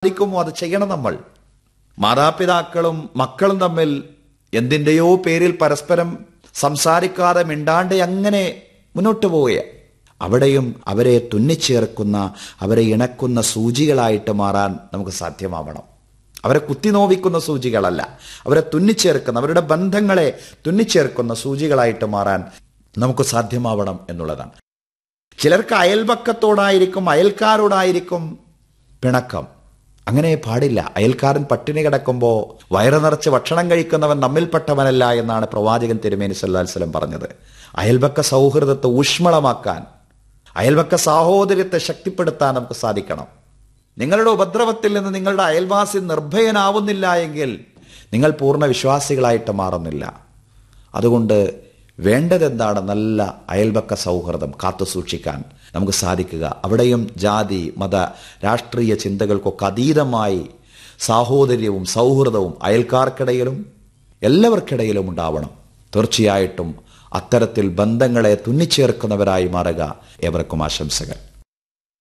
സാധിക്കുമോ അത് ചെയ്യണം നമ്മൾ മാതാപിതാക്കളും മക്കളും തമ്മിൽ എന്തിൻ്റെയോ പേരിൽ പരസ്പരം സംസാരിക്കാതെ മിണ്ടാണ്ട് അങ്ങനെ മുന്നോട്ട് പോവുക അവിടെയും അവരെ തുന്നിച്ചേർക്കുന്ന അവരെ ഇണക്കുന്ന സൂചികളായിട്ട് മാറാൻ നമുക്ക് സാധ്യമാവണം അവരെ കുത്തിനോവിക്കുന്ന സൂചികളല്ല അവരെ തുന്നിച്ചേർക്കുന്ന അവരുടെ ബന്ധങ്ങളെ തുന്നിച്ചേർക്കുന്ന സൂചികളായിട്ട് മാറാൻ നമുക്ക് സാധ്യമാവണം എന്നുള്ളതാണ് ചിലർക്ക് അയൽപക്കത്തോടായിരിക്കും അയൽക്കാരോടായിരിക്കും പിണക്കം അങ്ങനെ പാടില്ല അയൽക്കാരൻ പട്ടിണി കിടക്കുമ്പോൾ വയറ് നിറച്ച് ഭക്ഷണം കഴിക്കുന്നവൻ നമ്മിൽപ്പെട്ടവനല്ല എന്നാണ് പ്രവാചകൻ തിരുമേനി സല്ലാസ്ലം പറഞ്ഞത് അയൽപക്ക സൗഹൃദത്തെ ഊഷ്മളമാക്കാൻ അയൽപക്ക സാഹോദര്യത്തെ ശക്തിപ്പെടുത്താൻ നമുക്ക് സാധിക്കണം നിങ്ങളുടെ ഉപദ്രവത്തിൽ നിന്ന് നിങ്ങളുടെ അയൽവാസി നിർഭയനാവുന്നില്ല എങ്കിൽ നിങ്ങൾ പൂർണ്ണ വിശ്വാസികളായിട്ട് മാറുന്നില്ല അതുകൊണ്ട് വേണ്ടതെന്താണ് നല്ല അയൽപക്ക സൗഹൃദം കാത്തു സൂക്ഷിക്കാൻ നമുക്ക് സാധിക്കുക അവിടെയും ജാതി മത രാഷ്ട്രീയ ചിന്തകൾക്കൊക്കെ അതീതമായി സാഹോദര്യവും സൗഹൃദവും അയൽക്കാർക്കിടയിലും എല്ലാവർക്കിടയിലും ഉണ്ടാവണം തീർച്ചയായിട്ടും അത്തരത്തിൽ ബന്ധങ്ങളെ തുന്നിച്ചേർക്കുന്നവരായി മാറുക ഏവർക്കും ആശംസകൾ